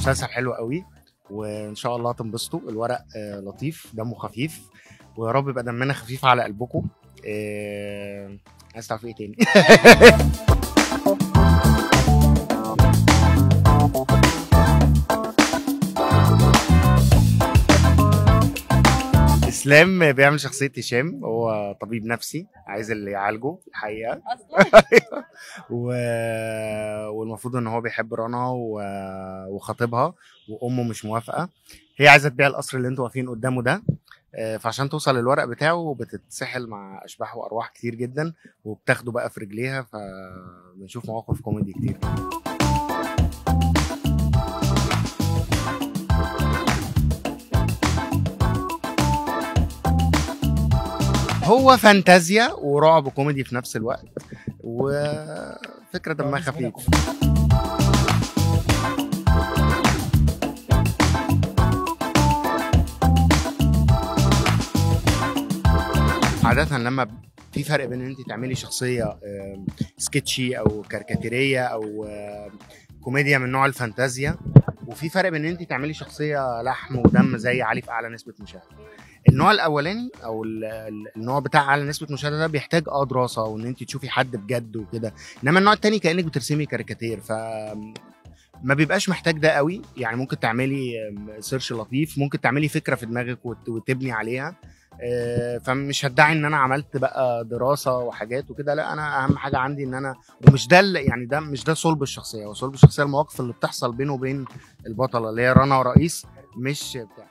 مسلسل حلو قوي وان شاء الله تنبسطوا الورق آه، لطيف دمه خفيف ويا رب يبقى دمنا خفيف على قلبكم آه، عايز تعرف ايه تاني اسلام بيعمل شخصيه هشام هو طبيب نفسي عايز اللي يعالجه الحقيقه اصلا و... والمفروض ان هو بيحب رنا و... وخطيبها وامه مش موافقه هي عايزه تبيع القصر اللي انتوا واقفين قدامه ده آه، فعشان توصل للورق بتاعه بتتسحل مع اشباح وارواح كتير جدا وبتاخده بقى في رجليها فبنشوف مواقف كوميدي كتير هو فانتازيا ورعب كوميدي في نفس الوقت وفكره دمها خفيف عادة لما في فرق بين ان انت تعملي شخصية آم، سكتشي او كاريكاتيرية او آم، كوميديا من نوع الفانتازيا وفي فرق بين ان انت تعملي شخصية لحم ودم زي علي في اعلى نسبة مشاهدة النوع الاولاني او ال- ال- النوع بتاع اعلى نسبة مشاهدة ده بيحتاج اه دراسة وان انت تشوفي حد بجد وكده انما النوع التاني كانك بترسمي كاريكاتير ف ما بيبقاش محتاج ده قوي يعني ممكن تعملي آم، سيرش لطيف ممكن تعملي فكره في دماغك وت- وتبني عليها آه، فمش هدعي ان انا عملت بقى دراسه وحاجات وكده لا انا اهم حاجه عندي ان انا ومش ده اللي- يعني ده مش ده صلب الشخصيه هو صلب الشخصيه المواقف اللي بتحصل بينه وبين البطله اللي هي رنا ورئيس مش بتاع